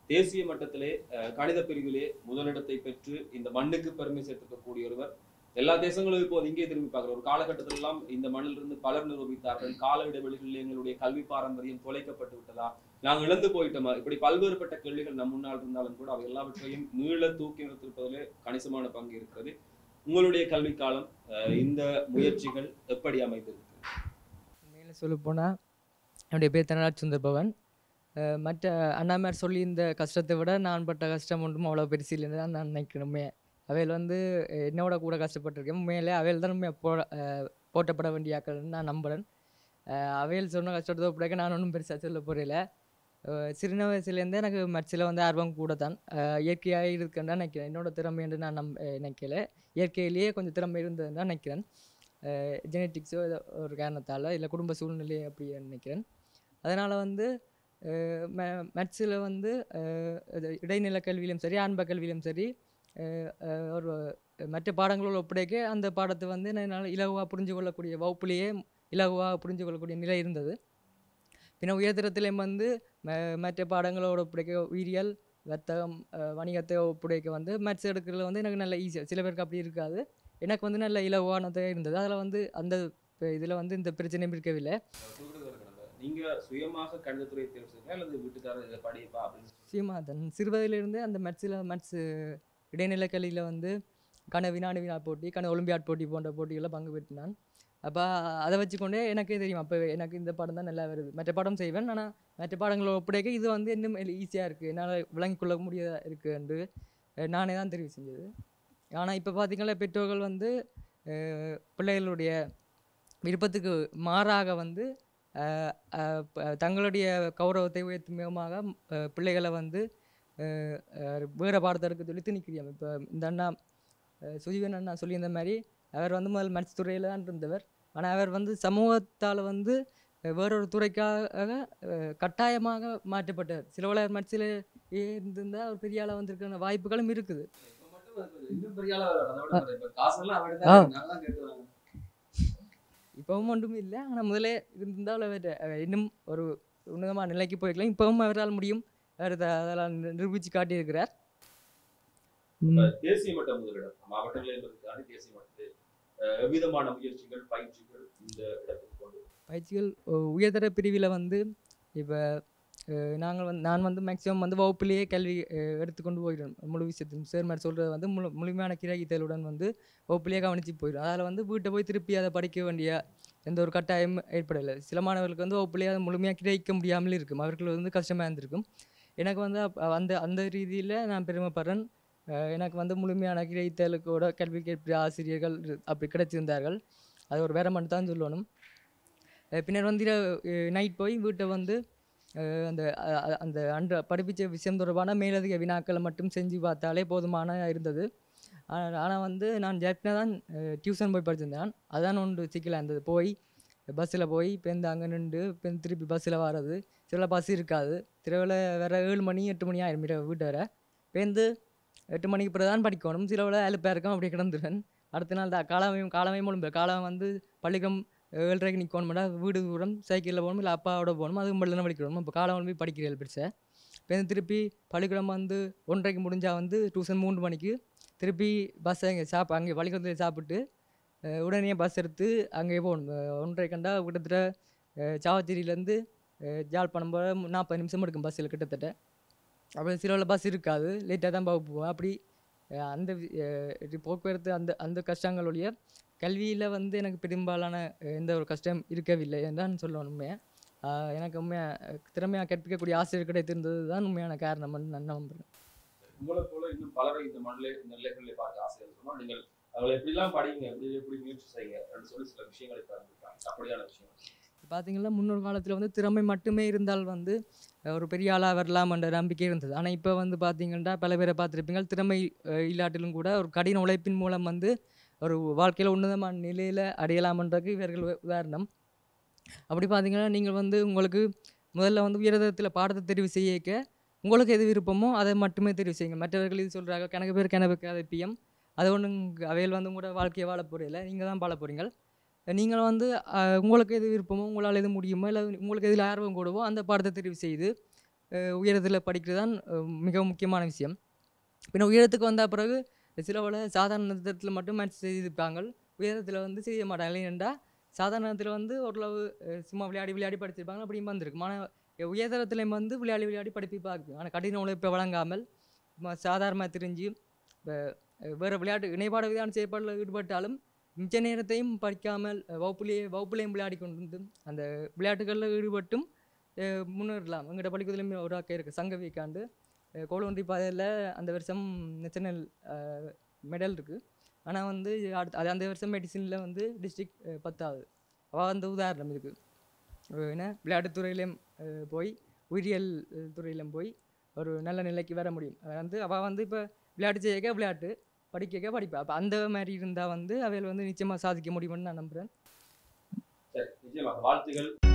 தேசிய மட்டத்திலே அஹ், கணித பிரிவிலே முதலிடத்தை பெற்று இந்த மண்ணுக்கு பெருமை சேர்த்திருக்கக்கூடிய ஒருவர் எல்லா தேசங்களும் இப்போது இங்கே திரும்பி பார்க்கிற ஒரு காலகட்டத்தில் எல்லாம் இந்த மண்ணிலிருந்து பலர் நிரூபித்தார்கள் கால இடைவெளிகளில் எங்களுடைய கல்வி பாரம்பரியம் தொலைக்கப்பட்டு விட்டதா நாங்கள் இழந்து போயிட்டோமா இப்படி பல்வேறுபட்ட கேள்விகள் நம் முன்னால் இருந்தாலும் கூட அவை எல்லாவற்றையும் மீள தூக்கி நிறுத்திருப்பதிலே கணிசமான பங்கு இருக்கிறது உங்களுடைய கல்வி காலம் அஹ், இந்த முயற்சிகள் எப்படி அமைந்தது மேலே சொல்ல போனால் என்னுடைய பேர் தனராஜ் சுந்தர்பவன் அஹ் மற்ற அண்ணாமார் சொல்லி இந்த கஷ்டத்தை விட நான் பட்ட கஷ்டம் ஒன்றும் அவ்வளோ பெருசு இல்லைன்னு தான் நான் நினைக்கிறேன் அவையில் வந்து அஹ் என்னோட கூட கஷ்டப்பட்டிருக்கேன் மேலே அவையில் தான் உண்மையாக போ அஹ் போற்றப்பட வேண்டிய ஆக்கள்னு நான் நம்புகிறேன் அவையில் சொன்ன கஷ்டத்தை ஒப்படைக்க நான் ஒன்றும் பெருசாக சொல்ல போகிறேன் சின்ன வயசுலேருந்தே எனக்கு மற்சில் வந்து ஆர்வம் கூட தான் இயற்கையாக இருக்குன்னு தான் நினைக்கிறேன் என்னோட திறமை என்று நான் நம்ப அஹ் நினைக்கல இயற்கையிலேயே கொஞ்சம் திறமை இருந்ததுன்னு தான் நினைக்கிறேன் ஜெனட்டிக்ஸோ ஒரு காரணத்தால் இல்லை குடும்ப சூழ்நிலை அப்படி நினைக்கிறேன் அதனால் வந்து மேத்ஸில் வந்து அஹ், இது இடைநில கல்வியிலும் சரி ஆரம்ப கல்வியிலும் சரி அஹ், அஹ், ஒரு மற்ற பாடங்களோட ஒப்படைக்க அந்த பாடத்தை வந்து என்னால் இலகுவாக புரிஞ்சு கொள்ளக்கூடிய வகுப்புலேயே இலகுவாக புரிஞ்சு கொள்ளக்கூடிய நிலை இருந்தது பின்ன உயர்தரத்திலையும் வந்து ம- மற்ற பாடங்களோட ஒப்படைக்க உயிரியல் வர்த்தகம் அஹ், வணிகத்தை ஒப்படைக்க வந்து மேத்ஸ் எடுக்கிறதுல வந்து எனக்கு நல்ல ஈஸியாக சில பேருக்கு அப்படி இருக்காது எனக்கு வந்து நல்ல இலகுவானதாக இருந்தது அதில் வந்து அந்த இதில் வந்து இந்த பிரச்சனையும் இருக்கவில்லை நீங்க சுயமாக கணிதத்துறை தேர்வு செய்யுங்க அல்லது வீட்டுக்காரர் இதை படிப்பா அப்படின்னு சீமாதன் சிறுவயதிலிருந்தே அந்த மேட்ஸில் மேட்ஸ் இடைநிலை கல்வியில் வந்து கன வினாடி வினா போட்டி கன ஒலிம்பியாட் போட்டி போன்ற போட்டிகளில் பங்கு பெற்றினான் அப்போ அதை வச்சுக்கொண்டே எனக்கே தெரியும் அப்போ எனக்கு இந்த பாடம் தான் நல்லா வருது மற்ற பாடம் செய்வேன் ஆனால் மற்ற பாடங்களை ஒப்படைக்க இது வந்து இன்னும் ஈஸியாக இருக்குது என்னால் விளங்கிக் கொள்ள முடியாத இருக்குது என்று அஹ், நானே தான் தெரிவு செஞ்சது ஆனால் இப்போ பார்த்தீங்கன்னா பெற்றோர்கள் வந்து அஹ், பிள்ளைகளுடைய விருப்பத்துக்கு மாறாக வந்து அஹ், அஹ், ப- தங்களுடைய கௌரவத்தை உயர்த்தும் விதமாக அஹ், பிள்ளைகளை வந்து அஹ், அஹ், வேறு பாடத்தை எடுக்க சொல்லி திணிக்கிறோம் இப்போ இந்த அண்ணா அஹ், சுஜீவன் அண்ணா சொல்லியிருந்த மாதிரி அவர் வந்து முதல் மேட்ச் துறையில் தான் இருந்தவர் ஆனால் அவர் வந்து சமூகத்தால் வந்து அஹ், வேறொரு துறைக்காக அஹ், கட்டாயமாக மாற்றப்பட்டார் சிலவளர் மேட்ச்சில் இருந்திருந்தால் அவர் பெரிய ஆளாக வந்திருக்கிற வாய்ப்புகளும் இருக்குது இன்னும் பெரிய ஆளா வராது. அதை விட இப்ப காசெல்லாம் அவர்கிட்ட ஆ. தான் இருக்கு. நாங்க தான் கேட்கலாம். இப்போவும் ஒன்றும் இல்லை ஆனால் முதலே இருந்தால் அவர் அஹ், இன்னும் ஒரு உன்னதமான நிலைக்கு போயிருக்கலாம் இப்போவும் அவரால் முடியும் அவர் அத- அதெல்லாம் நிரு- நிரூபித்து காட்டியிருக்கிறார் இப்ப தேசிய மட்ட முதலிடம் மாவட்டங்கள் என்பதற்கான தேசிய மட்டத்தில் அஹ், எவ்விதமான முயற்சிகள் பயிற்சிகள் இந்த இடத்துக்கு கொண்டு பயிற்சிகள் உ- உயர்தர பிரிவில் வந்து இப்போ நாங்கள் வந்து நான் வந்து மேக்ஸிமம் வந்து வகுப்பிலேயே கல்வி அஹ், எடுத்துக்கொண்டு போயிடுவேன் முழு விஷயத்தையும் சேர்மார் சொல்கிறது வந்து முழு முழுமையான கிரகித்தலுடன் வந்து வகுப்பிலேயே கவனித்து போயிடும் அதில் வந்து வீட்டை போய் திருப்பி அதை படிக்க வேண்டிய எந்த ஒரு கட்டாயம் ஏற்படலை சில மாணவர்களுக்கு வந்து வகுப்பிலேயே அதை முழுமையாக கிரகிக்க முடியாமல் இருக்கும் அவர்களுக்கு வந்து கஷ்டமாக இருந்திருக்கும் எனக்கு வந்து அப்ப அந்த அந்த ரீதியில் நான் பெருமைப்படுறேன் அஹ், எனக்கு வந்து முழுமையான கிரகித்தலுக்கோட கல்வி கேட்ப ஆசிரியர்கள் இரு- அப்படி கிடைச்சிருந்தார்கள் அது ஒரு வேற மட்டும் தான் சொல்லணும் அஹ் பின்னர் வந்து நைட் போய் வீட்டை வந்து அஹ் அந்த அ- அ- அந்த அன்ற படிப்பிச்ச விஷயம் தொடர்பான மேலதிக வினாக்களை மட்டும் செஞ்சு பார்த்தாலே போதுமான இருந்தது ஆனால் வந்து நான் ஜெப்னா தான் டியூஷன் போய் படிச்சிருந்தேன் அதான் ஒன்று சிக்கலாக இருந்தது போய் பஸ்ஸில் போய் பேருந்து அங்கே நின்று பேருந்து திருப்பி பஸ்ஸில் வர்றது சில பஸ் இருக்காது திருவிழா வேறு ஏழு மணி எட்டு மணி ஆயிரம் இரவு வீட்டு வர பேருந்து எட்டு மணிக்கு பிறகு தான் படிக்கணும் சில வேளை அலுப்பாக இருக்கும் அப்படி கிடந்துருவேன் அடுத்த நாள் தான் காலமையும் காலமே முழும்பு காலம் வந்து பள்ளிக்கூடம் ஏழரைக்கு நிற்கணும்டா வீடு தூரம் சைக்கிளில் போகணும் இல்லை அப்பாவோட போகணும் அதுக்கு மட்டும் தான் படிக்கணும் இப்போ காலம் போய் படிக்கிறேன் பெருசாக இப்போ திருப்பி பள்ளிக்கூடம் வந்து ஒன்றரைக்கு முடிஞ்சால் வந்து டியூஷன் மூணு மணிக்கு திருப்பி பஸ் அங்கே சாப்ப அங்கே பள்ளிக்கூடத்தில் சாப்பிட்டு அஹ், உடனே பஸ் எடுத்து அங்கே போகணும் அஹ், ஒன்றரை கண்டா கிட்டத்தட்ட அஹ், சாவச்சேரியிலேருந்து அஹ், யாழ்ப்பாணம் போக நாற்பது நிமிஷம் எடுக்கும் பஸ்ஸில் கிட்டத்தட்ட அப்புறம் சில பஸ் இருக்காது லேட்டாக தான் போக போவோம் அப்படி அஹ், அந்த வி- அஹ், இது போக்குவரத்து அந்த அந்த கஷ்டங்களுடைய கல்வியில் வந்து எனக்கு பெரும்பாலான அஹ், எந்த ஒரு கஷ்டம் இருக்கவில்லை என்று தான் சொல்லணும் உண்மையாக ஆஹ் எனக்கு உண்மையாக திறமையாக கற்பிக்கக்கூடிய ஆசிரியர் கிடைத்திருந்தது தான் உண்மையான காரணம் நான் நம்புகிறேன் உங்களை போல இன்னும் பலரை இந்த மண்ணிலே இந்த நிலைகளிலே பார்க்க ஆசை சொன்னால் நீங்கள் அவங்களை எப்படிலாம் படிங்க எப்படி எப்படி முயற்சி செய்யுங்க அப்படின்னு சொல்லி சில விஷயங்களை பகிர்ந்துருக்காங்க அப்படியான விஷயம் பார்த்தீங்கன்னா முன்னொரு காலத்தில் வந்து திறமை மட்டுமே இருந்தால் வந்து அஹ், ஒரு பெரிய ஆளாக வரலாம் என்ற நம்பிக்கை இருந்தது ஆனால் இப்போ வந்து பார்த்தீங்கன்னா பல பேரை பார்த்துருப்பீங்க திறமை அஹ், இல்லாட்டிலும் கூட ஒரு கடின உழைப்பின் மூலம் வந்து ஒரு வாழ்க்கையில் உன்னதமான நிலையில் அடையலாம்ன்றதுக்கு இவர்கள் உ- உதாரணம் அப்படி பார்த்தீங்கன்னா நீங்கள் வந்து உங்களுக்கு முதல்ல வந்து உயர்தரத்தில் பாடத்தை தெரிவு செய்யக்க உங்களுக்கு எது விருப்பமோ அதை மட்டுமே தெரிவு செய்யுங்க மற்றவர்கள் இது சொல்கிறாங்க கணக்கு பேர் கணக்கு அதை பிஎம் அது ஒன்றும் அவையில் வந்து உங்களோட வாழ்க்கையை வாழ போகிறதில்ல நீங்கள் தான் வாழ போகிறீங்க நீங்கள் வந்து அஹ், உங்களுக்கு எது விருப்பமோ உங்களால் எது முடியுமோ இல்லை உங்களுக்கு எதில் ஆர்வம் கூடவோ அந்த பாடத்தை தெரிவு செய்து உயரத்தில் படிக்கிறது தான் அஹ், மிகவும் முக்கியமான விஷயம் பின்ன உயரத்துக்கு வந்த பிறகு சில பல சாதாரண தரத்தில் மட்டும் மேட்ச் செய்திருப்பாங்க உயரத்தில் வந்து செய்ய மாட்டாங்க இல்லைன்னா சாதாரணத்தில் வந்து ஓரளவு அஹ், சும்மா விளையாடி விளையாடி படிச்சிருப்பாங்க அப்படியும் வந்திருக்கு ஆனால் உயர்தரத்துலேயும் வந்து விளையாடி விளையாடி படிப்பிப்பாங்க ஆனால் கடின உழைப்பை வழங்காமல் சும்மா சாதாரணமாக தெரிஞ்சு இப்போ வேறு விளையாட்டு இணைப்பாட விதான செயற்பாடில் ஈடுபட்டாலும் மிச்ச நேரத்தையும் படிக்காமல் அஹ், வகுப்புலேயே வகுப்புலேயும் விளையாடி கொண்டு வந்து அந்த விளையாட்டுகளில் ஈடுபட்டும் அஹ், முன்னேறலாம் எங்கள்கிட்ட பள்ளிக்கூடத்துலேயும் ஒரு அக்கா இருக்குது சங்க வீக்காண்டு கோலொன்றி பாதையில் அந்த வருஷம் நேஷனல் மெடல் இருக்குது ஆனால் வந்து அடுத்த அது அந்த வருஷம் மெடிசினில் வந்து டிஸ்ட்ரிக்ட் பத்தாவது அவள் வந்து உதாரணம் இதுக்கு அஹ் என்ன விளையாட்டுத்துறையிலையும் அஹ், போய் உயிரியல் அஹ், துறையிலும் போய் ஒரு நல்ல நிலைக்கு வர முடியும் அது வந்து அவள் வந்து இப்போ விளையாட்டு செய்யக்க விளையாட்டு படிக்க படிப்பா அப்போ அந்த மாதிரி இருந்தால் வந்து அவையில் வந்து நிச்சயமாக சாதிக்க முடியும்னு நான் நம்புகிறேன் சரி நிச்சயமாக வாழ்த்துகள்